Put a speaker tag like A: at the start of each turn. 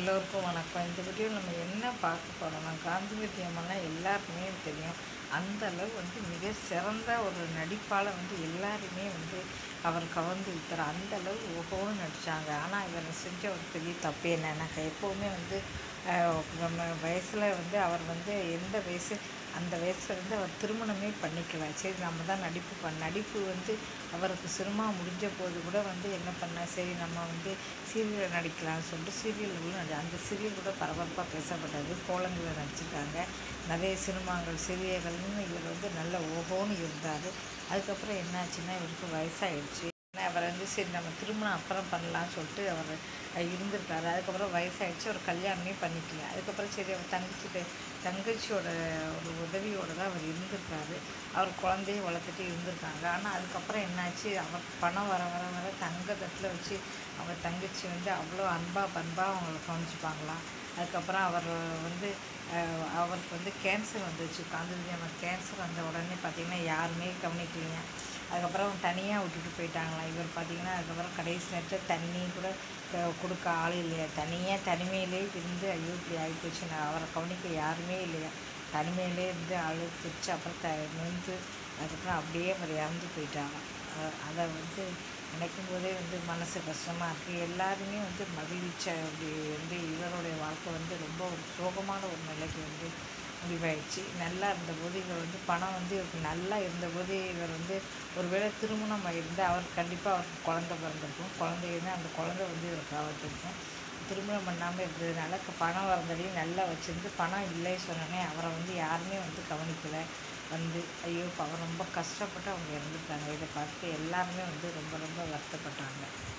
A: எல்லோருக்கும் வணக்கம் இந்த வீடியோவில் நம்ம என்ன பார்க்க போகிறோம்னா காந்திமதி அம்மன்னா எல்லாருக்குமே தெரியும் அந்த அளவு வந்து மிக சிறந்த ஒரு நடிப்பால் வந்து எல்லாருமே வந்து அவர் கவர்ந்து விட்டார் அந்த அளவு ஓஹோன்னு நடித்தாங்க ஆனால் இவர் செஞ்ச ஒரு பெரிய தப்பு என்னன்னாக்கா எப்போவுமே வந்து ஆஹ், நம்ம வயசில் வந்து அவர் வந்து எந்த வயசு அந்த வயசுல இருந்து அவர் திருமணமே பண்ணிக்கல சரி நம்ம தான் நடிப்பு பண்ண நடிப்பு வந்து அவருக்கு சினிமா முடிஞ்ச போது கூட வந்து என்ன பண்ண சரி நம்ம வந்து சீரியலில் நடிக்கலாம்னு சொல்லிட்டு சீரியல்களும் நடி அந்த சீரியல் கூட பரபரப்பாக பேசப்பட்டது கோலங்களில் நடிச்சிருக்காங்க நிறைய சினிமாங்கள் சீரியல்கள்னு இவர் வந்து நல்ல ஓஹோன்னு இருந்தார் அதுக்கப்புறம் என்னாச்சுன்னா இவருக்கு வயசாயிடுச்சு ஆனா அவர் வந்து சரி நம்ம திருமணம் அப்புறம் பண்ணலாம்னு சொல்லிட்டு அவர் அஹ், இருந்திருக்காரு அதுக்கப்புறம் வயசாயிடுச்சு அவர் கல்யாணமே பண்ணிக்கல அதுக்கப்புறம் சரி அவர் தங்கச்சி தங்கச்சியோட ஒரு உதவியோட தான் அவர் இருந்திருக்காரு அவர் குழந்தைய வளர்த்துட்டு இருந்திருக்காங்க ஆனால் அதுக்கப்புறம் என்னாச்சு அவர் பணம் வர வர வர தங்க தட்டில் வச்சு அவர் தங்கச்சி வந்து அவ்வளோ அன்பாக பண்பாக அவங்கள கவனிச்சுப்பாங்களாம் அதுக்கப்புறம் அவர் வந்து அஹ், அவருக்கு வந்து கேன்சர் வந்துச்சு காந்திமதி அம்மா கேன்சர் வந்த உடனே பார்த்திங்கன்னா யாருமே கவனிக்கலைங்க அதுக்கப்புறம் தனியாக விட்டுட்டு போயிட்டாங்களாம் இவர் பார்த்தீங்கன்னா அதுக்கப்புறம் கடைசி நேரத்தில் தண்ணி கூட க- கொடுக்க ஆள் இல்லையா தனியாக தனிமையிலே இருந்து ஐயோ இப்படி ஆகிப்போச்சு நான் அவரை கவனிக்க யாருமே இல்லையா தனிமையிலே இருந்து அழுத்துச்சு அப்புறம் த நொந்து அதுக்கப்புறம் அப்படியே அவர் இறந்து போயிட்டாங்க அ- அதை வந்து நினைக்கும் போதே வந்து மனசு கஷ்டமாக இருக்குது எல்லாருமே வந்து மகிழ்ச்சி அப்படி வந்து இவருடைய வாழ்க்கை வந்து ரொம்ப ஒரு சோகமான ஒரு நிலைக்கு வந்து முடிவாயிடுச்சு நல்லா இருந்தபோது இவர் வந்து பணம் வந்து இவருக்கு நல்லா இருந்தபோது இவர் வந்து ஒருவேளை திருமணம் ஆகிருந்து அவர் கண்டிப்பாக அவருக்கு குழந்தை பிறந்திருக்கும் குழந்தை இருந்தால் அந்த குழந்தை வந்து இவருக்கு அவர்த்திருக்கும் திருமணம் பண்ணாமல் இருந்ததுனால க- பணம் வரந்ததையும் நல்லா வச்சுருந்து பணம் இல்லை சொன்னோடனே அவரை வந்து யாருமே வந்து கவனிக்கலை வந்து ஐயோ இப்ப அவர் ரொம்ப கஷ்டப்பட்டு அவங்க இறந்துட்டாங்க இதை பார்த்து எல்லாருமே வந்து ரொம்ப ரொம்ப வருத்தப்பட்டாங்க